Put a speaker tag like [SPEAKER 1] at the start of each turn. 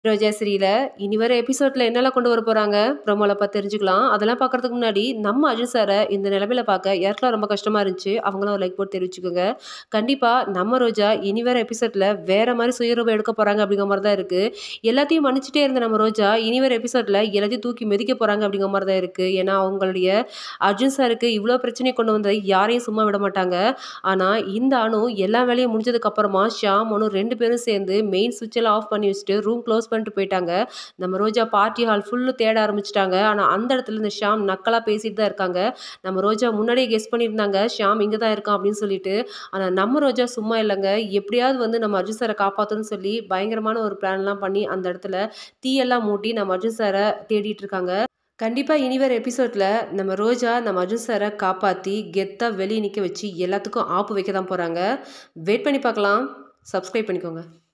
[SPEAKER 1] ரோஜா சீரியல இனி வர எபிசோட்ல என்னெல்லாம் கொண்டு வர போறாங்க ப்ரோமோல பார்த்து தெரிஞ்சுக்கலாம் அதெல்லாம் பார்க்கறதுக்கு முன்னாடி நம்ம அர்ஜுன் சாரை இந்த நிலைமையில பார்க்க யாருக்கெல்லாம் ரொம்ப கஷ்டமா இருந்துச்சு அவங்களும் ஒரு லைக் போட்டு தெரிவிச்சுக்கோங்க கண்டிப்பா நம்ம ரோஜா இனி வர எபிசோட்ல வேற மாதிரி சுயரூபம் எடுக்க போறாங்க அப்படிங்கிற மாதிரி தான் இருக்கு எல்லாத்தையும் மன்னிச்சுட்டே இருந்த நம்ம ரோஜா இனி வர எபிசோட்ல எல்லாத்தையும் தூக்கி மிதிக்க போறாங்க அப்படிங்கிற மாதிரி தான் இருக்கு ஏன்னா அவங்களுடைய அர்ஜுன் சாருக்கு இவ்வளோ பிரச்சனை கொண்டு வந்த யாரையும் சும்மா விட மாட்டாங்க ஆனா இந்த அணு எல்லா வேலையும் முடிஞ்சதுக்கு அப்புறமா ஷியாம் அனு ரெண்டு பேரும் சேர்ந்து மெயின் சுவிட்ச் எல்லாம் ஆஃப் பண்ணி வச்சுட்டு ரூம் க்ளோஸ் பண்ணிட்டு போயிட்டாங்க நம்ம ரோஜா பார்ட்டி ஹால் ஃபுல்லு தேட ஆரம்பிச்சிட்டாங்க ஆனா அந்த இடத்துல இந்த ஷியாம் நக்கலா பேசிட்டு தான் இருக்காங்க நம்ம ரோஜா முன்னாடியே கெஸ் பண்ணியிருந்தாங்க ஷியாம் இங்கே தான் இருக்கான் அப்படின்னு சொல்லிட்டு ஆனா நம்ம ரோஜா சும்மா இல்லைங்க எப்படியாவது வந்து நம்ம அர்ஜுன் சாரை காப்பாற்றணும்னு சொல்லி பயங்கரமான ஒரு பிளான்லாம் பண்ணி அந்த இடத்துல தீயெல்லாம் மூட்டி நம்ம அர்ஜுன் சாரை தேடிட்டு இருக்காங்க கண்டிப்பாக இனி வர எபிசோடில் நம்ம ரோஜா நம்ம அர்ஜுன் சாரை காப்பாற்றி கெத்தாக வெளியே நிற்க வச்சு எல்லாத்துக்கும் ஆப்பு வைக்க தான் போகிறாங்க வெயிட் பண்ணி பார்க்கலாம் சப்ஸ்கிரைப் பண்ணிக்கோங்க